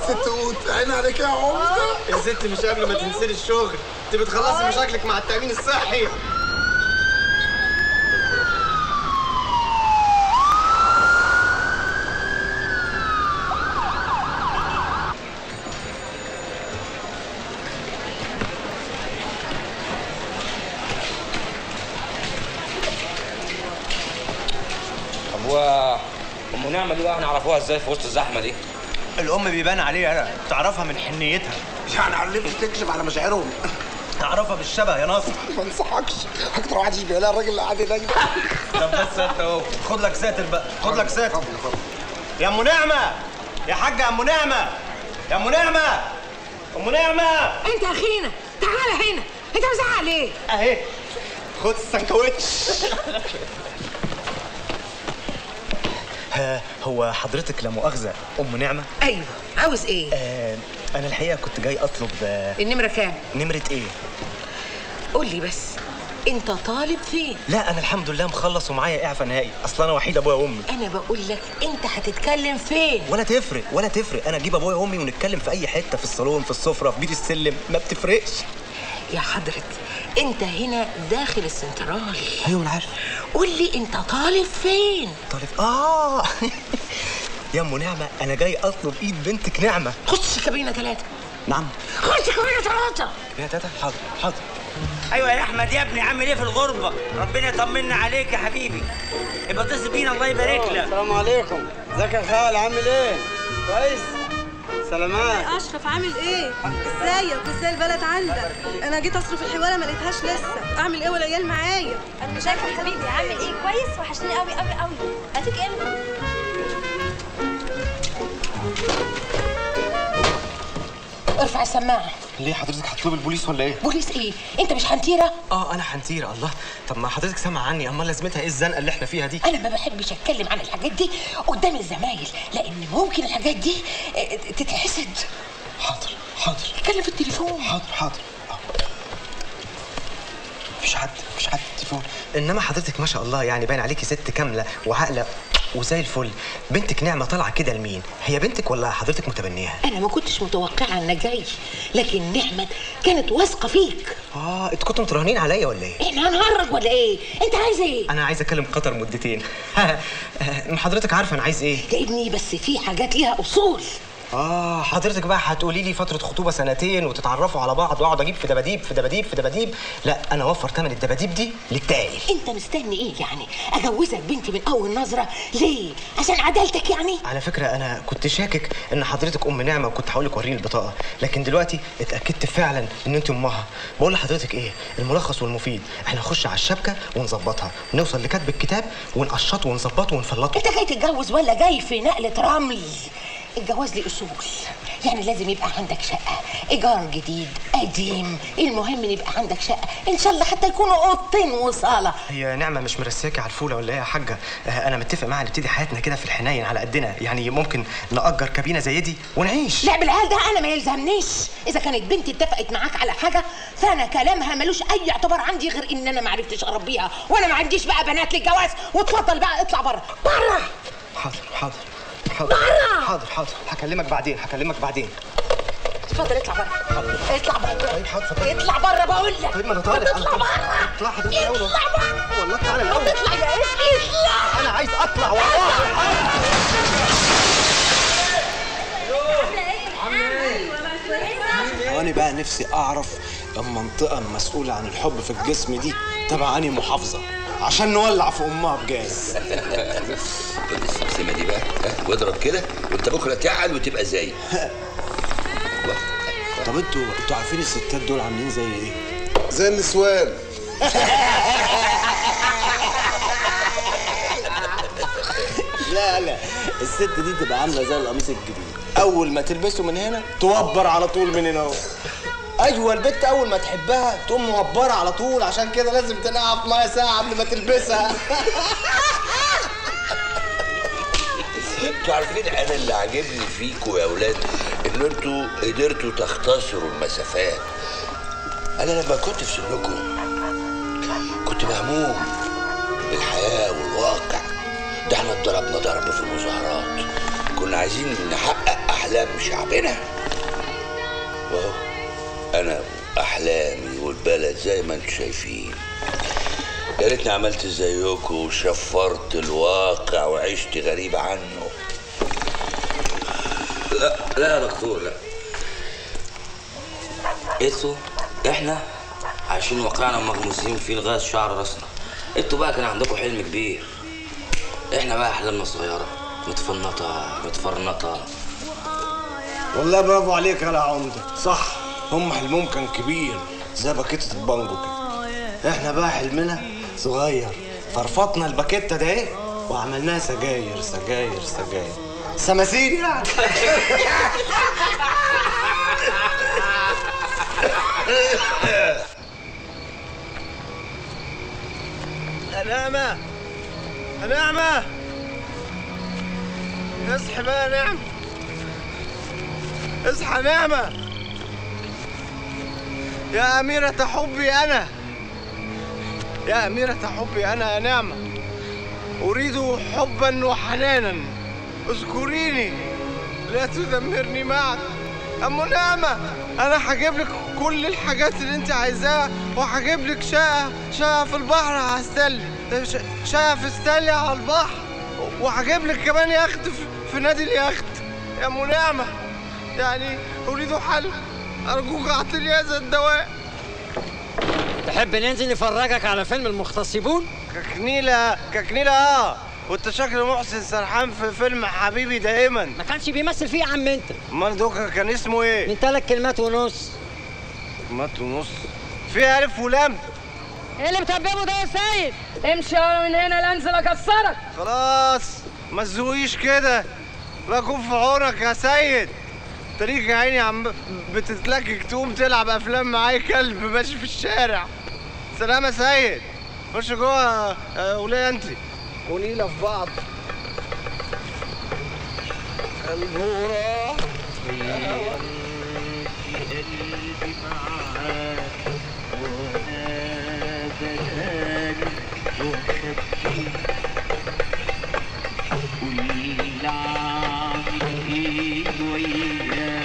ست قوت عين عليك يا عمده يا ستي مش قبل ما تنسي الشغل انت بتخلصي مشاكلك مع التامين الصحي طب هو ام نعمه دي بقى نعرفوها ازاي في وسط الزحمه دي؟ الام بيبان عليها انا تعرفها من حنيتها يعني علمت تكشف على مشاعرهم تعرفها بالشبه يا ناصر ما انصحكش اكتر واحد يشبه لها الراجل اللي قاعد هناك ده طب بس انت اهو خد لك ساتر بقى خد لك ساتر يا ام نعمه يا حاجه يا ام نعمه يا ام نعمه ام نعمه انت اخينا تعال هنا انت مزعق ليه اهي خد السندوتش ها، هو حضرتك لا مؤاخذه ام نعمه ايوه عاوز ايه آه انا الحقيقه كنت جاي اطلب آه، النمره كام نمره ايه قول لي بس انت طالب فين لا انا الحمد لله مخلص ومعايا اعفاء نهائي اصل انا وحيد ابويا وامي انا بقول لك انت هتتكلم فين ولا تفرق ولا تفرق انا اجيب ابويا وامي ونتكلم في اي حته في الصالون في السفره في بيت السلم ما بتفرقش يا حضرة انت هنا داخل السنترال ايوه انا عارف قول لي انت طالب فين طالب اه يا ام نعمه انا جاي اطلب ايد بنتك نعمه خش كابينه ثلاثه نعم خش كابينه ثلاثه يا تاتا حاضر حاضر ايوه يا احمد يا ابني عامل ايه في الغربه ربنا يطمنا عليك يا حبيبي يبقى اتصل بينا الله يبارك لك السلام عليكم ازيك يا خال عامل ايه كويس سلامات اشرف عامل ايه ازيك ازاي البلد عندك انا جيت اصرف الحواله ما لقيتهاش لسه اعمل ايه والعيال معايا انا شايفه حبيبي عامل ايه كويس وحشني قوي قوي قوي هاتيك امتى ارفع السماعه ليه حضرتك هتطلب البوليس ولا ايه بوليس ايه انت مش حنتيره اه انا حنتيره الله طب ما حضرتك سامع عني امال لازمتها ايه الزنقه اللي احنا فيها دي انا ما بحبش اتكلم عن الحاجات دي قدام الزمايل لان ممكن الحاجات دي اه، تتحسد حاضر حاضر اتكلم في التليفون حاضر حاضر آه. مفيش حد مفيش حد في التليفون انما حضرتك ما شاء الله يعني باين عليكي ست كامله وعاقله وزي الفل بنتك نعمه طالعه كده لمين هي بنتك ولا حضرتك متبنيها انا ما كنتش متوقعه انك جاي لكن نعمت كانت واثقه فيك اه انتوا كنتوا متراهنين عليا ولا ايه احنا هنهرج ولا ايه انت عايز ايه انا عايز اكلم قطر مدتين ما حضرتك عارفه انا عايز ايه يا ابني بس في حاجات ليها اصول اه حضرتك بقى هتقولي لي فتره خطوبه سنتين وتتعرفوا على بعض واقعد اجيب في دباديب في دباديب في دباديب لا انا اوفر ثمن الدباديب دي للتاني انت مستني ايه يعني اجوزك بنتي من اول نظره ليه عشان عدالتك يعني على فكره انا كنت شاكك ان حضرتك ام نعمه وكنت هقول لك وريني البطاقه لكن دلوقتي اتاكدت فعلا ان انت امها بقول لحضرتك ايه الملخص والمفيد احنا نخش على الشبكه ونظبطها نوصل لكتب الكتاب ونقشطه ونظبطه ونفلطه انت جاي تتجوز ولا جاي في نقله رمل الجواز ليه اصول يعني لازم يبقى عندك شقه ايجار جديد قديم المهم ان يبقى عندك شقه ان شاء الله حتى يكونوا اوضتين وصاله هي نعمه مش مرساكي على الفوله ولا ايه يا حاجه آه، انا متفق معاها نبتدي حياتنا كده في الحنين على قدنا يعني ممكن نأجر كابينه زي دي ونعيش لعب العيال ده انا ما يلزمنيش اذا كانت بنتي اتفقت معاك على حاجه فانا كلامها ملوش اي اعتبار عندي غير ان انا ما عرفتش اربيها وانا ما عنديش بقى بنات للجواز واتفضل بقى اطلع بره بره حاضر حاضر حاضر حاضر حاضر هكلمك بعدين هكلمك بعدين اتفضل اطلع بره اطلع بره طيب حاضر اتفضل. اطلع بره بقول لك طيب ما انا طالع اطلع بره اطلع حضرتك الاول اطلع بره والله تعالى الاول اطلع يا اسمي اطلع انا عايز اطلع والله وانا بقى نفسي اعرف المنطقه المسؤوله عن الحب في الجسم دي تبع انهي محافظه عشان نولع في امها بجاز خد السمسمه دي بقى ها، واضرب كده وانت بكره تعل وتبقى زي الله. طب انتوا انتوا عارفين الستات دول عاملين زي ايه زي النسوان لا لا الست دي تبقى عامله زي القميص الجديد اول ما تلبسه من هنا توبر على طول من هنا اهو ايوه البت اول ما تحبها تقوم موبره على طول عشان كده لازم تنقع في ميه ساعه قبل ما تلبسها انتوا عارفين انا اللي عاجبني فيكوا يا اولاد ان انتوا قدرتوا تختصروا المسافات انا لما كنت في سنكم كنت مهموم بالحياه والواقع ده احنا اتضربنا ضرب في المظاهرات كنا عايزين نحقق احلام شعبنا واهو انا احلامي والبلد زي ما انتم شايفين يا ريتني عملت زيكم وشفرت الواقع وعشت غريب عنه لا لا يا دكتور لا انتوا احنا عايشين واقعنا مغموسين فيه لغايه شعر راسنا انتوا بقى كان عندكم حلم كبير احنا بقى احلامنا صغيره متفنطه متفرنطه والله برافو عليك يا عمده صح هم حلمهم كان كبير زي باكيتة البانجو كده احنا بقى حلمنا صغير فرفطنا الباكيتة ده ايه وعملناها سجاير سجاير سجاير سماسير يعني يا نعمة يا نعمة اصحي بقى يا نعمة اصحى نعمة يا أميرة حبي أنا يا أميرة حبي أنا يا نعمة أريد حبا وحنانا اذكريني لا تدمرني معك أم نعمة أنا هجيب لك كل الحاجات اللي أنت عايزاها وهجيب لك شقة شقة في البحر هستلي ش- شقة في ستالي على البحر وهجيب لك كمان يخت في, في نادي اليخت يا أم نعمة يعني أريد حل أرجوك أعطيني هذا الدواء تحب ننزل نفرجك على فيلم المغتصبون؟ ككنيلة ككنيلة اه وانت شكل محسن سرحان في فيلم حبيبي دائما ما كانش بيمثل فيه يا عم انت امال دوكا كان اسمه ايه؟ من ثلاث كلمات ونص مات ونص في الف ولام ايه اللي بتهببه ده يا سيد؟ امشي من هنا لا انزل اكسرك خلاص ما تزوقيش كده لا يكون في عونك يا سيد طريق يا عيني عم بتتلكك تقوم تلعب افلام معايا كلب ماشي في الشارع سلام يا سيد خش جوه يا وليه انت ونيلة في بعض البورة ويلعب ايد وياه